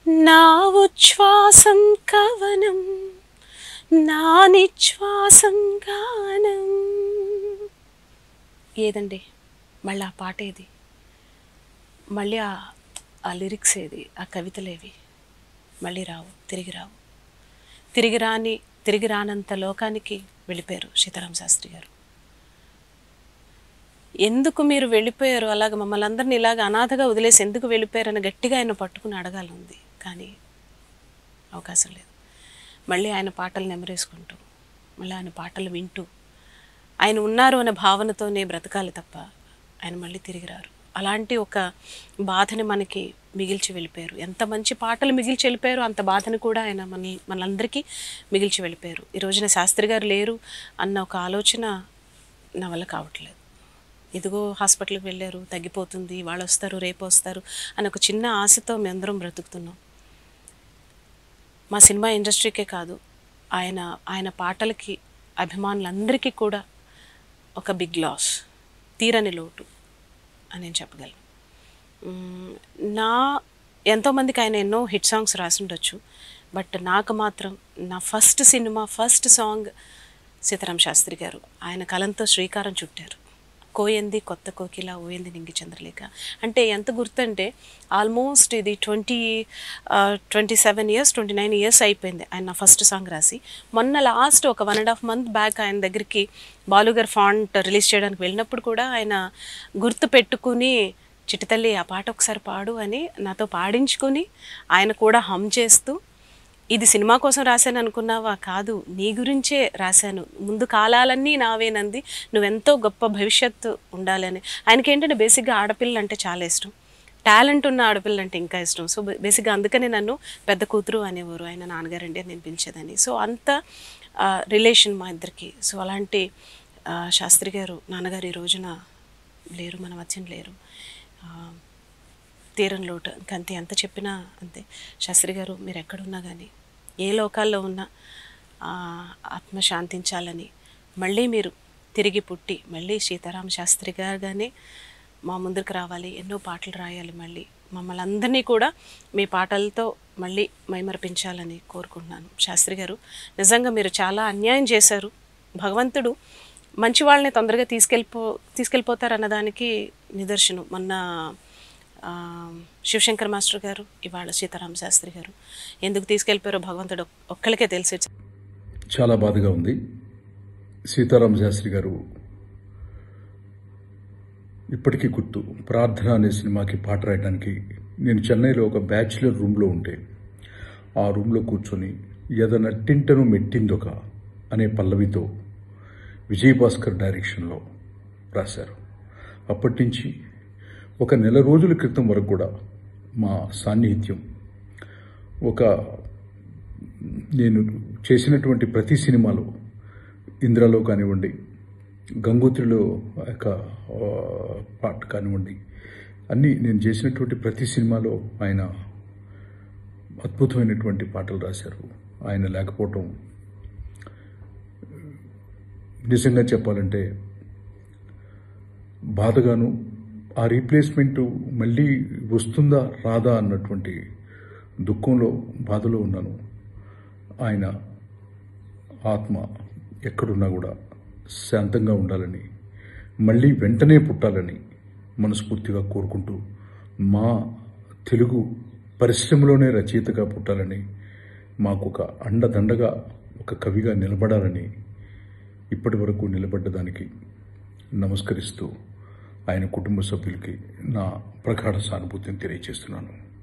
నా ఉచ్ఛ్వాసం కవనం నా నిశ్వాసం గానం ఏదండి మళ్ళీ ఆ పాట ఏది మళ్ళీ ఆ ఆ లిరిక్స్ ఏది ఆ కవితలేవి మళ్ళీ రావు తిరిగి రావు తిరిగి రాని తిరిగి రానంత లోకానికి వెళ్ళిపోయారు సీతారామ శాస్త్రి గారు ఎందుకు మీరు వెళ్ళిపోయారు అలాగ మమ్మల్ని అందరినీ ఇలాగ అనాథగా వదిలేసి ఎందుకు వెళ్ళిపోయారని గట్టిగా ఆయన పట్టుకుని అడగాలంది కానీ అవకాశం లేదు మళ్ళీ ఆయన పాటలు నెమరేసుకుంటూ మళ్ళీ ఆయన పాటలు వింటూ ఆయన ఉన్నారు అనే భావనతోనే బ్రతకాలి తప్ప ఆయన మళ్ళీ తిరిగి రారు అలాంటి ఒక బాధని మనకి మిగిల్చి వెళ్ళిపోయారు ఎంత మంచి పాటలు మిగిల్చి వెళ్ళిపోయారు అంత బాధని కూడా ఆయన మన మనందరికీ మిగిల్చి వెళ్ళిపోయారు ఈ రోజున శాస్త్రి గారు లేరు అన్న ఒక ఆలోచన నా వల్ల కావట్లేదు ఇదిగో హాస్పిటల్కి వెళ్ళారు తగ్గిపోతుంది వాళ్ళు వస్తారు రేపు వస్తారు అని ఒక చిన్న ఆశతో మేమందరం బ్రతుకుతున్నాం మా సినిమా ఇండస్ట్రీకే కాదు ఆయన ఆయన పాటలకి అభిమానులందరికీ కూడా ఒక బిగ్ లాస్ తీరని లోటు అని నేను చెప్పగలను మ్మ్, నా ఎంతోమందికి ఆయన ఎన్నో హిట్ సాంగ్స్ రాసి ఉండొచ్చు బట్ నాకు మాత్రం నా first cinema first song Sitaram Shastri garu ఆయన కలంతో శ్రీకారం చుట్టారు కోయంది కొత్త కోకిల ఓయంది నింగి చంద్రలేఖ అంటే ఎంత గుర్తంటే ఆల్మోస్ట్ ఇది twenty twenty seven years twenty nine years అయిపోయింది ఆయన నా ఫస్ట్ సాంగ్ రాసి మొన్న లాస్ట్ ఒక one and half month back ఆయన దగ్గరికి బాలుగారు ఫాంట్ రిలీజ్ చేయడానికి వెళ్ళినప్పుడు కూడా ఆయన గుర్తు పెట్టుకుని చిటితల్లి ఆ పాట ఒకసారి పాడు అని నాతో పాడించుకుని ఆయన కూడా హమ్ చేస్తూ ఇది సినిమా కోసం రాశాను అనుకున్నావా కాదు నీ గురించే రాశాను ముందు కాలాలన్నీ నావేనంది నువ్వెంతో గొప్ప భవిష్యత్తు ఉండాలని ఆయనకి ఏంటంటే బేసిక్గా ఆడపిల్లలు అంటే చాలా ఇష్టం టాలెంట్ ఉన్న ఆడపిల్లలు అంటే ఇంకా ఇష్టం సో బేసిక్గా అందుకనే నన్ను పెద్ద కూతురు అనేవారు ఆయన నాన్నగారండి అని నేను పిలిచేదాన్ని సో అంత రిలేషన్ మా ఇద్దరికి సో అలాంటి ఆ, శాస్త్రి గారు నాన్నగారు ఈ రోజున లేరు మన మధ్యన లేరు ఆ, తీరం లోటు ఇంకంతే ఎంత చెప్పినా అంతే శాస్త్రి గారు మీరు ఎక్కడున్నా కానీ ఏ లోకాల్లో ఉన్నా ఆ, ఆత్మ శాంతించాలని మళ్ళీ మీరు తిరిగి పుట్టి మళ్ళీ సీతారామ శాస్త్రి గారుగానే మా ముందుకు రావాలి ఎన్నో పాటలు రాయాలి మళ్ళీ మమ్మల్ని అందరినీ కూడా మీ పాటలతో మళ్ళీ మైమర్పించాలని కోరుకుంటున్నాను శాస్త్రి గారు నిజంగా మీరు చాలా అన్యాయం చేశారు భగవంతుడు మంచి వాళ్ళని తొందరగా తీసుకెళ్ళిపో తీసుకెళ్ళిపోతారు అన్నదానికి నిదర్శనం మొన్న ఆ, శివశంకర్ మాస్టర్ గారు ఇవాళ సీతారామ శాస్త్రి గారు ఎందుకు తీసుకెళ్ళిపోయారో భగవంతుడు ఒక్కళ్ళకే తెలిసి చాలా బాధగా ఉంది సీతారామ శాస్త్రి గారు ఇప్పటికీ గుర్తు ప్రార్థన అనే సినిమాకి పాట రాయడానికి నేను చెన్నైలో ఒక బ్యాచులర్ రూమ్లో ఉంటే ఆ రూమ్లో కూర్చొని ఎదనట్టింటను మెట్టిందొక అనే పల్లవితో విజయభాస్కర్ డైరెక్షన్లో రాశారు అప్పటి నుంచి ఒక నెల రోజుల క్రితం వరకు కూడా మా సాన్నిహిత్యం ఒక నేను చేసినటువంటి ప్రతి సినిమాలో ఇంద్రలో కానివ్వండి గంగోత్రిలో ఆ యొక్క ఆ, పాట కానివ్వండి అన్నీ నేను చేసినటువంటి ప్రతి సినిమాలో ఆయన అద్భుతమైనటువంటి పాటలు రాశారు ఆయన లేకపోవటం నిజంగా చెప్పాలంటే బాధగాను ఆ రీప్లేస్మెంట్ మళ్ళీ వస్తుందా రాదా అన్నటువంటి దుఃఖంలో బాధలో ఉన్నాను ఆయన ఆత్మ ఎక్కడున్నా కూడా శాంతంగా ఉండాలని మళ్ళీ వెంటనే పుట్టాలని మనస్ఫూర్తిగా కోరుకుంటూ మా తెలుగు పరిశ్రమలోనే రచయితగా పుట్టాలని మాకు ఒక అండదండగా ఒక కవిగా నిలబడాలని ఇప్పటి వరకు నిలబడ్డదానికి నమస్కరిస్తూ ఆయన కుటుంబ సభ్యులకి నా ప్రగాఢ సానుభూతిని తెలియజేస్తున్నాను